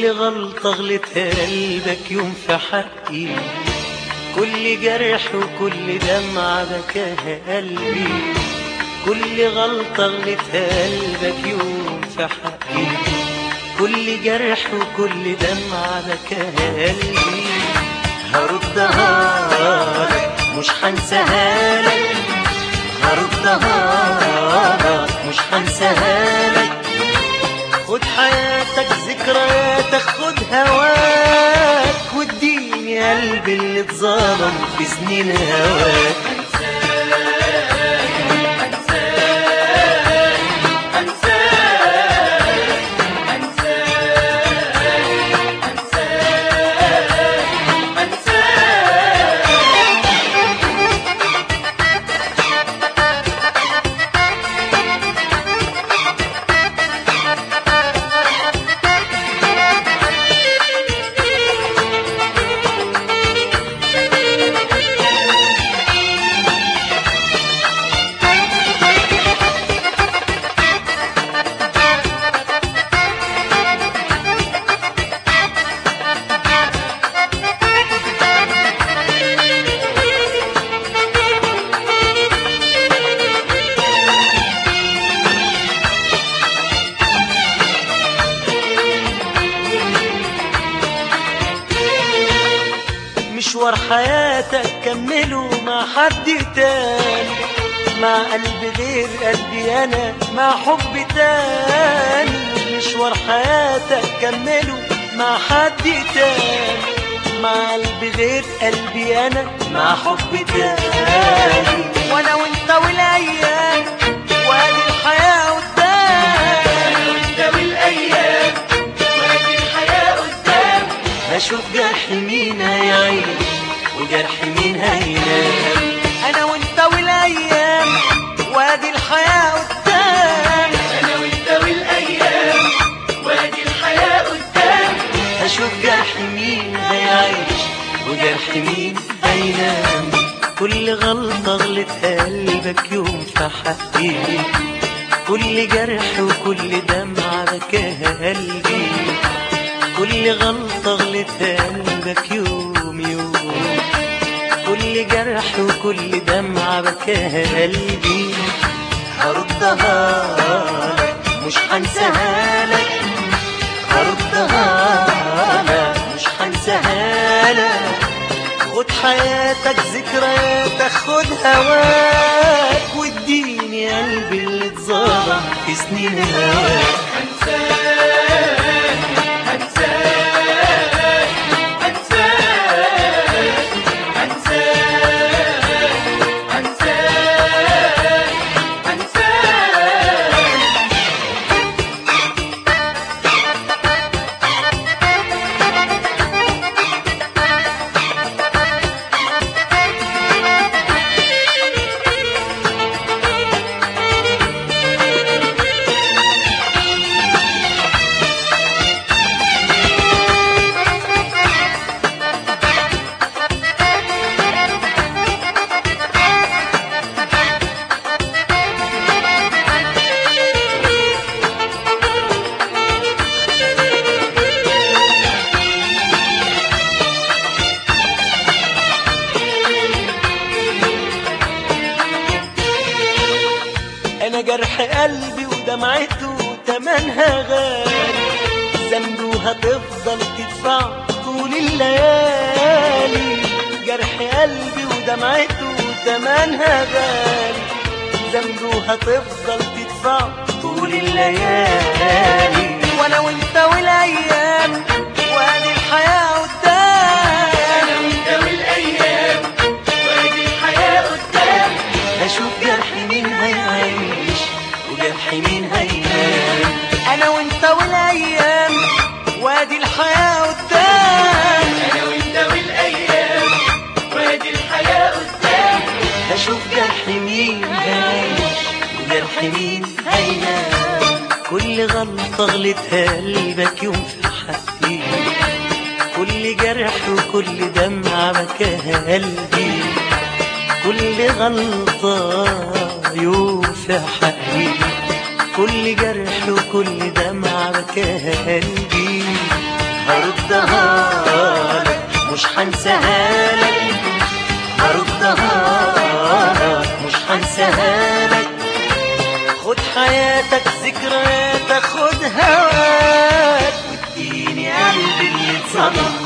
كل غلطة غلطها قلبك يوم في حقي كل جرح وكل دمعة بكاها قلبي كل غلطة غلطها قلبك يوم في حقي كل جرح وكل دمعة بكاها قلبي هردها لك مش هنساها لك هردها لك مش هنساها لك خد حياتك ذكرياتك خد هواك واديني قلبي اللي اتظلم في سنين هواك مشوار حياتك كمله مع حد تاني مع قلب غير قلبي انا مع حب تاني مشوار حياتك كمله مع حد تاني مع قلب غير قلبي انا مع حب تاني وانا وانت والايام وادي الحياه قدام انت والايام وادي الحياه قدام بشوف جرح مين هيعيش وجرح مين هينام انا وانت والايام وادي الحياه قدام انا وانت والايام وادي الحياه قدام اشوف جرح مين هيعيش وجرح مين هينام كل غلطة غلطها قلبك يوم في حقي كل جرح وكل دمعة بكاها قلبي كل غلطة غلطها قلبك يوم يوم كل جرح وكل دمعة بكاها قلبي هردها لك مش هنساها لك هردها لك مش هنساها لك خد حياتك ذكرياتك خد هواك واديني قلبي اللي اتظلم في سنين هواك هنساك هنساك هنساك هنساك هنساك هنساك انا جرح قلبي ودمعته تمنها غالي ذنبه هتفضل تدفع طول الليالي جرح قلبي ودمعته تمنها غالي ذنبه هتفضل تدفع طول الليالي وانا وانت والايام وادي الحياه قدام انا وانت والايام وادي الحياه قدام اشوف جرح مين هيعيش وجرح مين هينام انا وانت والايام وادي الحياه قدام انا وانت والايام وادي الحياه قدام اشوف جرح مين هيعيش وجرح مين هينام كل غلطة غلطها قلبك يوم في حقي كل جرح وكل دمعة بكاها قلبي كل غلطة يوم في حقي كل جرح وكل دمعة بكاها قلبي هردها لك مش هنساها لك هردها لك مش هنساها لك خد حياتك ذكرياتك خد هواك واديني قلبي اللي اتصدم